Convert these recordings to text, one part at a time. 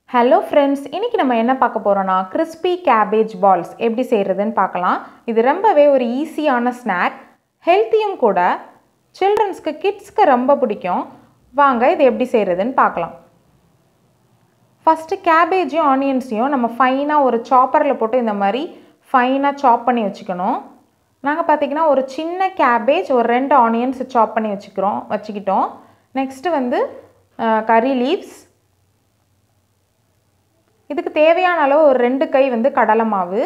hello friends இன்றைக்கி நம்ம என்ன பார்க்க போகிறோன்னா கிறிஸ்பி கேபேஜ் பால்ஸ் எப்படி செய்கிறதுன்னு பார்க்கலாம் இது ரொம்பவே ஒரு ஈஸியான ஸ்நாக் ஹெல்த்தியும் கூட சில்ட்ரன்ஸ்க்கு கிட்ஸ்க்கு ரொம்ப பிடிக்கும் வாங்க இது எப்படி செய்கிறதுன்னு பார்க்கலாம் ஃபஸ்ட்டு கேபேஜையும் ஆனியன்ஸையும் நம்ம ஃபைனாக ஒரு சாப்பரில் போட்டு இந்த மாதிரி ஃபைனாக சாப் பண்ணி வச்சுக்கணும் நாங்கள் பார்த்திங்கன்னா ஒரு சின்ன கேபேஜ் ஒரு ரெண்டு ஆனியன்ஸ் சாப் பண்ணி வச்சுக்கிறோம் வச்சுக்கிட்டோம் நெக்ஸ்ட்டு வந்து கறி லீவ்ஸ் இதுக்கு தேவையான அளவு ஒரு ரெண்டு கை வந்து கடலை மாவு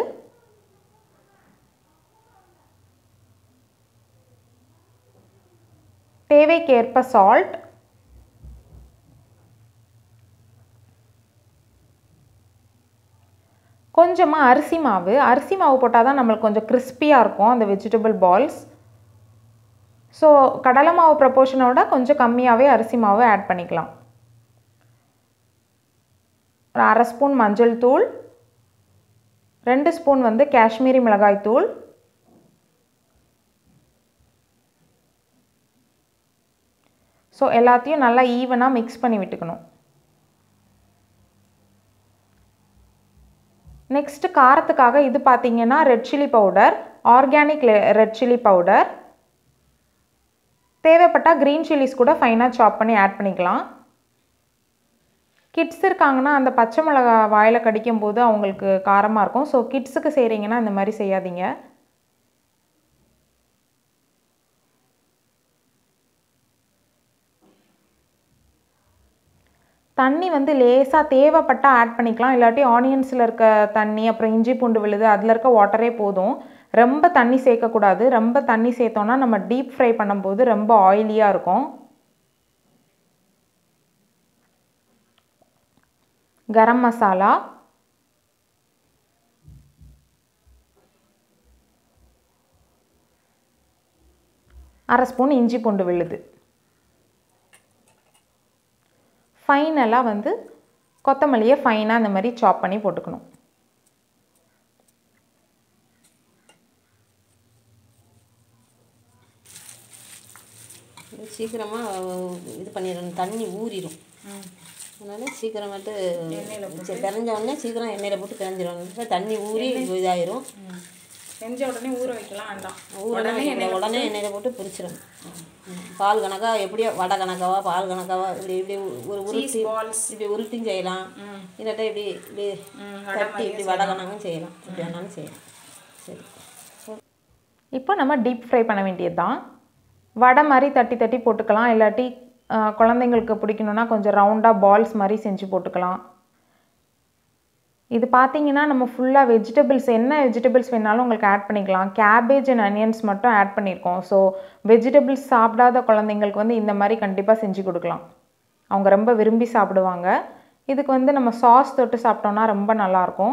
தேவைக்கேற்ப சால்ட் கொஞ்சமாக அரிசி மாவு அரிசி மாவு போட்டால் தான் நம்மளுக்கு கொஞ்சம் கிறிஸ்பியாக இருக்கும் அந்த வெஜிடபிள் பால்ஸ் ஸோ கடலை மாவு ப்ரப்போர்ஷனோட கொஞ்சம் கம்மியாகவே அரிசி மாவு ஆட் பண்ணிக்கலாம் ஒரு அரை ஸ்பூன் மஞ்சள் தூள் ரெண்டு ஸ்பூன் வந்து காஷ்மீரி மிளகாய் தூள் ஸோ எல்லாத்தையும் நல்லா ஈவனாக மிக்ஸ் பண்ணி விட்டுக்கணும் நெக்ஸ்ட்டு காரத்துக்காக இது பார்த்தீங்கன்னா red chilli powder organic red chilli powder தேவைப்பட்டால் க்ரீன் சில்லிஸ் கூட ஃபைனாக சாப் பண்ணி ஆட் பண்ணிக்கலாம் கிட்ஸ் இருக்காங்கன்னா அந்த பச்சை மிளகா வாயில் கடிக்கும் போது அவங்களுக்கு காரமாக இருக்கும் ஸோ கிட்ஸுக்கு செய்கிறீங்கன்னா இந்த மாதிரி செய்யாதீங்க தண்ணி வந்து லேசாக தேவைப்பட்டால் ஆட் பண்ணிக்கலாம் இல்லாட்டி ஆனியன்ஸில் இருக்க தண்ணி அப்புறம் இஞ்சி பூண்டு விழுது அதில் இருக்க வாட்டரே போதும் ரொம்ப தண்ணி சேர்க்கக்கூடாது ரொம்ப தண்ணி சேர்த்தோன்னா நம்ம டீப் ஃப்ரை பண்ணும்போது ரொம்ப ஆயிலியாக இருக்கும் கரம் மசாலா அரை ஸ்பூன் இஞ்சி பூண்டு விழுது ஃபைனலாக வந்து கொத்தமல்லியை ஃபைனாக இந்த மாதிரி சாப் பண்ணி போட்டுக்கணும் சீக்கிரமாக இது பண்ணிடணும் தண்ணி ஊறிடும் அதனால் சீக்கிரமாட்டு பிறஞ்ச உடனே சீக்கிரம் எண்ணெயில் போட்டு பிறஞ்சிடணும் தண்ணி ஊறி இதாயிரும் செஞ்ச உடனே ஊற வைக்கலாம் வேண்டாம் உடனே உடனே எண்ணெயில் போட்டு பொரிச்சிடணும் பால் கணக்கா எப்படியோ வடை கணக்காவா பால் கணக்காவா இப்படி இப்படி ஒரு உருட்டி இப்படி உருட்டியும் செய்யலாம் இல்லாட்டா இப்படி இப்படி தட்டி இப்படி வடை கணக்கும் செய்யலாம் எப்படி வேணாலும் செய்யலாம் சரி இப்போ நம்ம டீப் ஃப்ரை பண்ண வேண்டியது தான் வடை மாதிரி தட்டி தட்டி போட்டுக்கலாம் இல்லாட்டி குழந்தைங்களுக்கு பிடிக்கணுன்னா கொஞ்சம் ரவுண்டாக பால்ஸ் மாதிரி செஞ்சு போட்டுக்கலாம் இது பார்த்தீங்கன்னா நம்ம ஃபுல்லாக வெஜிடபிள்ஸ் என்ன வெஜிடபிள்ஸ் வேணாலும் உங்களுக்கு ஆட் பண்ணிக்கலாம் கேபேஜ் அண்ட் அனியன்ஸ் மட்டும் ஆட் பண்ணியிருக்கோம் ஸோ வெஜிடபிள்ஸ் சாப்பிடாத குழந்தைங்களுக்கு வந்து இந்த மாதிரி கண்டிப்பாக செஞ்சு கொடுக்கலாம் அவங்க ரொம்ப விரும்பி சாப்பிடுவாங்க இதுக்கு வந்து நம்ம சாஸ் தொட்டு சாப்பிட்டோன்னா ரொம்ப நல்லாயிருக்கும்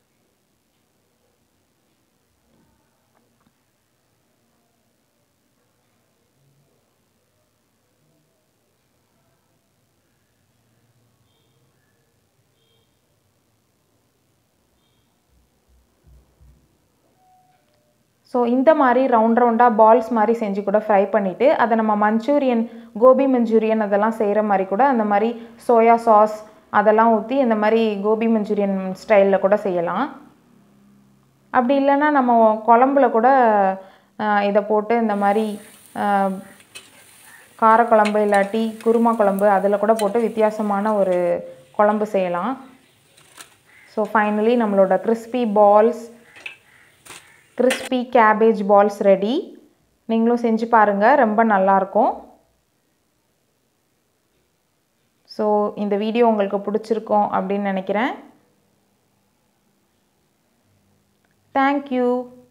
ஸோ இந்த மாதிரி ரவுண்ட் ரவுண்டாக பால்ஸ் மாதிரி செஞ்சு கூட ஃப்ரை பண்ணிவிட்டு அதை நம்ம மஞ்சூரியன் கோபி மஞ்சூரியன் அதெல்லாம் செய்கிற மாதிரி கூட அந்த மாதிரி சோயா சாஸ் அதெல்லாம் ஊற்றி இந்த மாதிரி கோபி மஞ்சூரியன் ஸ்டைலில் கூட செய்யலாம் அப்படி இல்லைன்னா நம்ம குழம்புல கூட இதை போட்டு இந்த மாதிரி காரக்குழம்பு இல்லாட்டி குருமா குழம்பு அதில் கூட போட்டு வித்தியாசமான ஒரு குழம்பு செய்யலாம் ஸோ ஃபைனலி நம்மளோட crispy balls crispy cabbage balls ready நீங்களும் செஞ்சு பாருங்கள் ரொம்ப நல்லாயிருக்கும் ஸோ இந்த வீடியோ உங்களுக்கு பிடிச்சிருக்கோம் அப்படின்னு நினைக்கிறேன் தேங்க்யூ